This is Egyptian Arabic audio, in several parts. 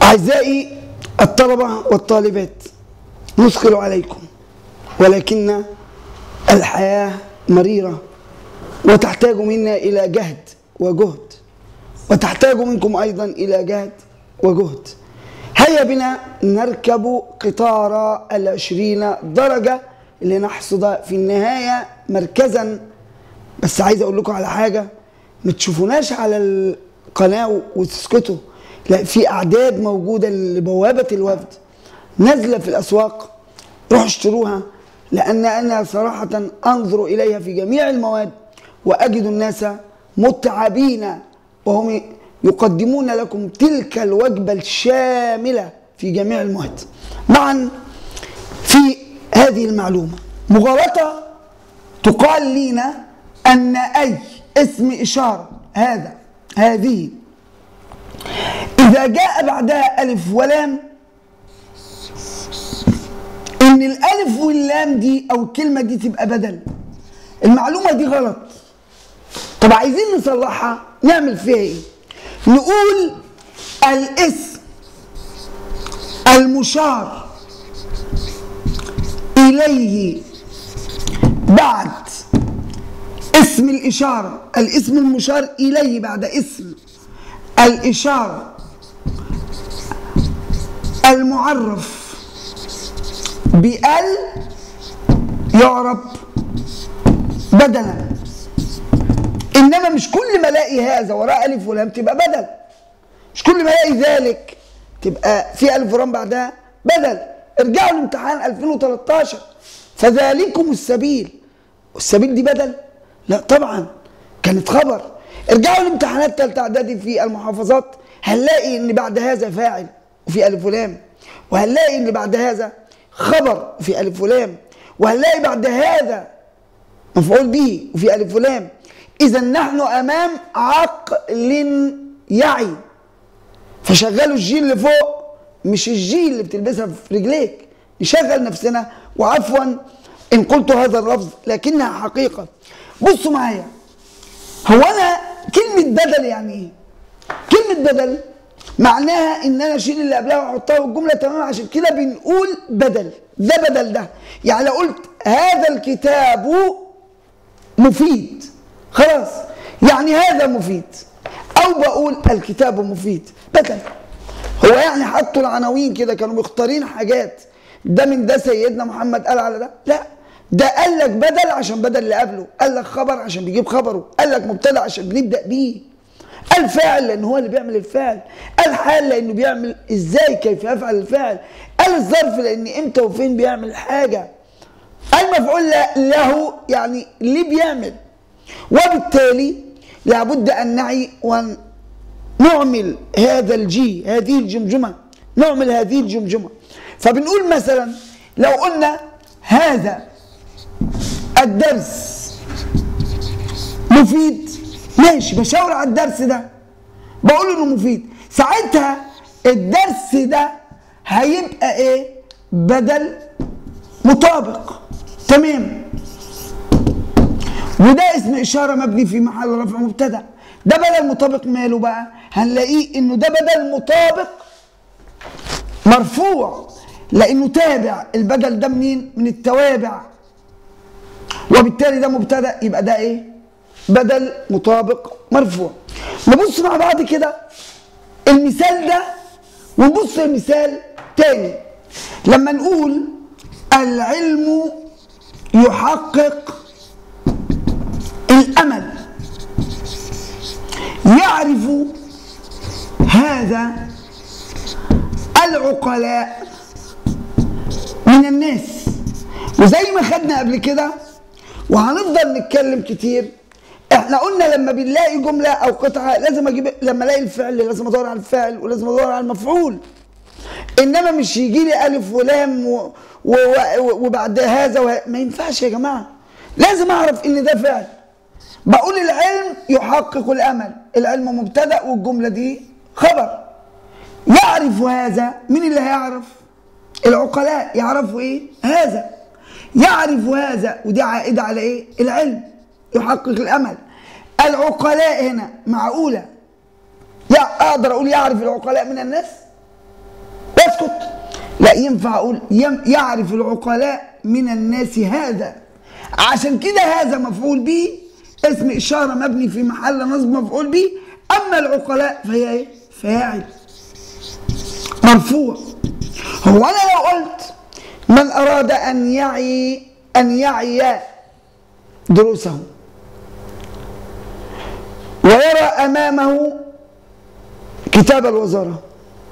أعزائي الطلبة والطالبات نثقل عليكم ولكن الحياة مريرة وتحتاج منا إلى جهد وجهد وتحتاج منكم أيضا إلى جهد وجهد هيا بنا نركب قطار العشرين درجة لنحصد في النهاية مركزا بس عايز أقول لكم على حاجة ما تشوفوناش على القناة وتسكتوا لا في أعداد موجودة لبوابة الوفد نازلة في الأسواق روحوا اشتروها لأن أنا صراحة أنظر إليها في جميع المواد وأجد الناس متعبين وهم يقدمون لكم تلك الوجبة الشاملة في جميع المواد معا في هذه المعلومة مغالطة تقال لنا أن أي اسم إشارة هذا هذه إذا جاء بعدها ألف ولام إن الألف واللام دي أو الكلمة دي تبقى بدل المعلومة دي غلط طب عايزين نصلحها نعمل فيها إيه؟ نقول الاسم المشار إليه بعد اسم الإشارة الاسم المشار إليه بعد اسم الإشارة المعرف بال يعرب بدلا إنما مش كل ما ألاقي هذا وراء ألف ولام تبقى بدل مش كل ما ألاقي ذلك تبقى في ألف ولام بعدها بدل ارجعوا لامتحان 2013 فذلكم السبيل والسبيل دي بدل لا طبعا كانت خبر ارجعوا لامتحانات ثالثه اعدادي في المحافظات هنلاقي ان بعد هذا فاعل وفي الف ولام وهنلاقي ان بعد هذا خبر وفي الف ولام وهنلاقي بعد هذا مفعول به وفي الف ولام اذا نحن امام عقل يعي فشغلوا الجيل اللي فوق مش الجيل اللي بتلبسها في رجليك نشغل نفسنا وعفوا ان قلت هذا اللفظ لكنها حقيقه بصوا معايا هو انا كلمه بدل يعني ايه كلمه بدل معناها ان انا اشيل اللي قبلها واحطها والجمله تمام عشان كده بنقول بدل ده بدل ده يعني لو قلت هذا الكتاب مفيد خلاص يعني هذا مفيد او بقول الكتاب مفيد بدل هو يعني حطوا العناوين كده كانوا مختارين حاجات ده من ده سيدنا محمد قال على ده لا ده قال لك بدل عشان بدل اللي قبله قال لك خبر عشان بيجيب خبره قال لك مبتدا عشان بنبدا بيه قال فاعل لان هو اللي بيعمل الفعل قال حال لانه بيعمل ازاي كيف يفعل الفعل قال الظرف لان امتى وفين بيعمل حاجه قال مفعول له يعني ليه بيعمل وبالتالي لابد ان نعي ونعمل هذا الجي هذه الجمجمه نعمل هذه الجمجمه فبنقول مثلا لو قلنا هذا الدرس مفيد ماشي بشاور على الدرس ده بقول انه مفيد ساعتها الدرس ده هيبقى ايه بدل مطابق تمام وده اسم اشاره مبني في محل رفع مبتدا ده بدل مطابق ماله بقى هنلاقيه انه ده بدل مطابق مرفوع لانه تابع البدل ده منين من التوابع وبالتالي ده مبتدا يبقى ده ايه بدل مطابق مرفوع نبص مع بعض كده المثال ده ونبص لمثال تاني لما نقول العلم يحقق الامل يعرف هذا العقلاء من الناس وزي ما خدنا قبل كده وهنفضل نتكلم كتير احنا قلنا لما بنلاقي جمله او قطعه لازم اجيب لما الاقي الفعل لازم ادور على الفاعل ولازم ادور على المفعول انما مش يجي لي الف ولام و... و... و... وبعد هذا و... ما ينفعش يا جماعه لازم اعرف ان ده فعل بقول العلم يحقق الامل العلم مبتدا والجمله دي خبر يعرف هذا مين اللي هيعرف العقلاء يعرفوا ايه هذا يعرف هذا ودي عائده على ايه العلم يحقق الامل العقلاء هنا معقوله يا اقدر اقول يعرف العقلاء من الناس يسكت لا ينفع اقول يم يعرف العقلاء من الناس هذا عشان كده هذا مفعول به اسم اشاره مبني في محل نصب مفعول به اما العقلاء فهي ايه فاعل مرفوع هو انا لو قلت من اراد ان يعي ان يعي دروسه ويرى امامه كتاب الوزاره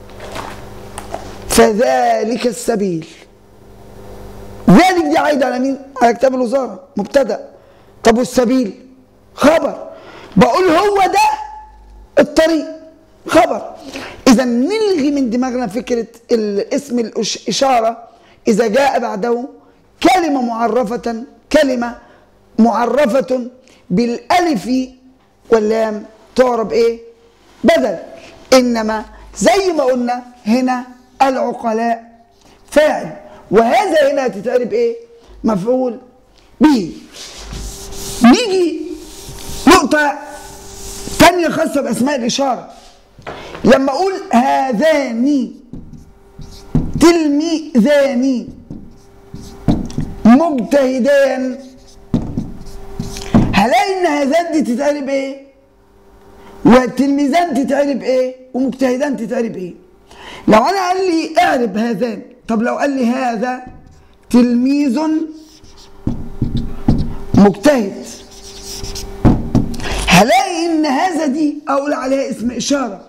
فذلك السبيل ذلك دي عايده على مين؟ على كتاب الوزاره مبتدا طب والسبيل خبر بقول هو ده الطريق خبر اذا نلغي من دماغنا فكره الاسم الاشاره اذا جاء بعده كلمه معرفه كلمه معرفه بالالف واللام تعرب ايه بدل انما زي ما قلنا هنا العقلاء فاعل وهذا هنا هتتعرب ايه مفعول به نيجي نقطة تانية خاصة بأسماء الإشارة لما أقول هذان تلميذان مجتهدان هلاقي إن هذان دي تتقلب إيه؟ والتلميذان تتقلب إيه؟ ومجتهدان تتقلب إيه؟ لو أنا قال لي اعرب هذان طب لو قال لي هذا تلميذ مجتهد هلاقي ان هذا دي اقول عليها اسم اشاره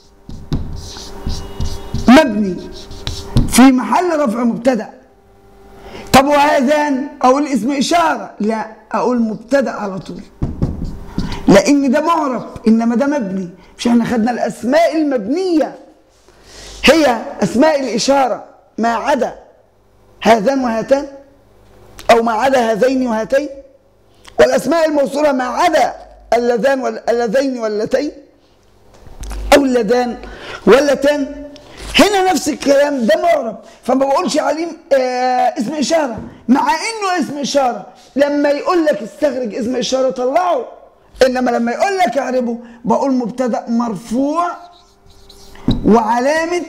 مبني في محل رفع مبتدا طب وهذان اقول اسم اشاره لا اقول مبتدا على طول لان ده معرب انما ده مبني مش احنا خدنا الاسماء المبنيه هي اسماء الاشاره ما عدا هذان وهاتان او ما عدا هذين وهاتين والاسماء الموصوله ما عدا اللذان واللذين واللتين او اللذان واللتان هنا نفس الكلام ده معرب فما بقولش عليه آه اسم اشاره مع انه اسم اشاره لما يقول لك استخرج اسم اشاره طلعه انما لما يقول لك اعربه بقول مبتدا مرفوع وعلامه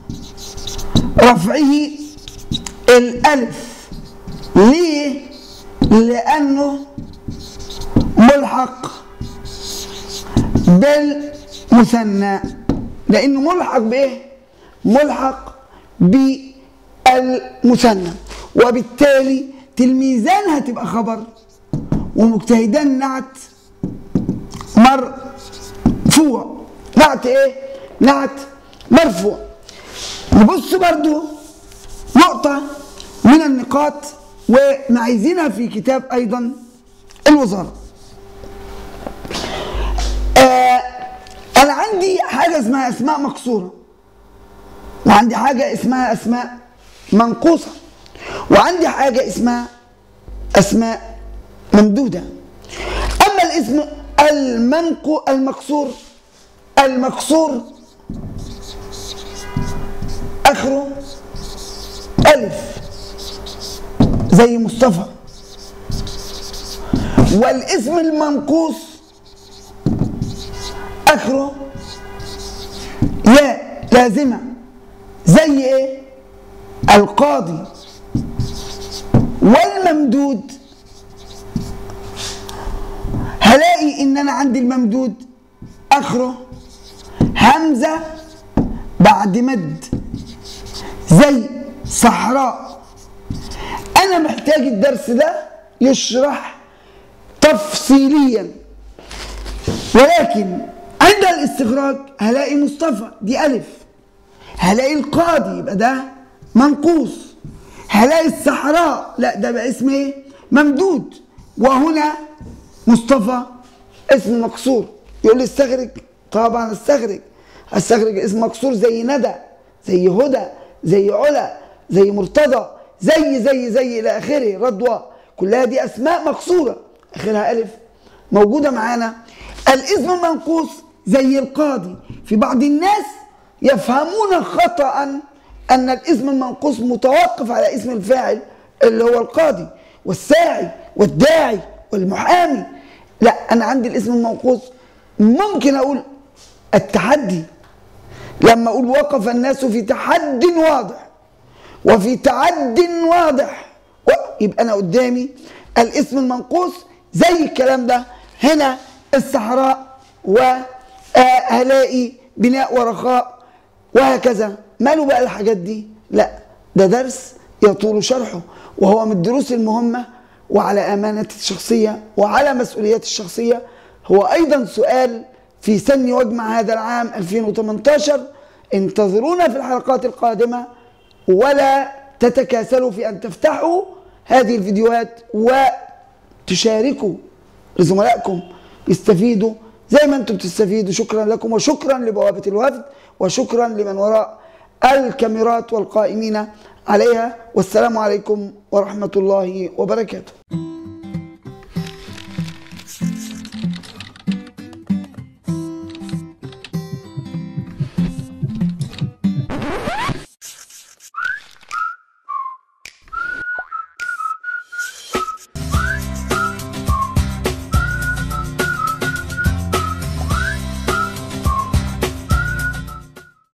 رفعه الالف ليه لانه ملحق بالمثنى لانه ملحق بايه ملحق بالمثنى وبالتالي تلميذان هتبقى خبر ومجتهدان نعت مرفوع نعت ايه نعت مرفوع نبص برضو نقطة من النقاط وعايزينها في كتاب أيضا الوزارة آه أنا عندي حاجة اسمها أسماء مقصورة وعندي حاجة اسمها أسماء منقوصة وعندي حاجة اسمها أسماء ممدودة أما الاسم المنقو المقصور المقصور آخره ألف زي مصطفى والاسم المنقوص آخره ياء لازمة زي ايه القاضي والممدود هلاقي ان انا عندي الممدود اخره همزه بعد مد زي صحراء انا محتاج الدرس ده يشرح تفصيليا ولكن عند الاستخراج هلاقي مصطفى دي الف هلاقي القاضي يبقى ده منقوص هلاقي الصحراء لا ده بقى اسم ايه ممدود وهنا مصطفى اسم مكسور يقول لي استخرج طبعا استخرج استخرج اسم مكسور زي ندى زي هدى زي علا زي مرتضى زي زي زي الى اخره رضوى كلها دي اسماء مكسوره اخرها الف موجوده معانا الاسم المنقوص زي القاضي في بعض الناس يفهمون خطأ أن الاسم المنقوص متوقف على اسم الفاعل اللي هو القاضي والساعي والداعي والمحامي لا أنا عندي الاسم المنقوص ممكن أقول التحدي لما اقول وقف الناس في تحد واضح وفي تعد واضح و- يبقى انا قدامي الاسم المنقوص زي الكلام ده هنا الصحراء وهلاقي بناء ورخاء وهكذا ماله بقى الحاجات دي لا ده درس يطول شرحه وهو من الدروس المهمة وعلى أمانتي الشخصية وعلى مسؤولياتي الشخصية هو أيضا سؤال في سن وجمع هذا العام 2018 انتظرونا في الحلقات القادمة ولا تتكاسلوا في أن تفتحوا هذه الفيديوهات وتشاركوا لزملائكم يستفيدوا زي ما انتم بتستفيدوا شكرا لكم وشكرا لبوابة الوفد وشكرا لمن وراء الكاميرات والقائمين عليها والسلام عليكم ورحمة الله وبركاته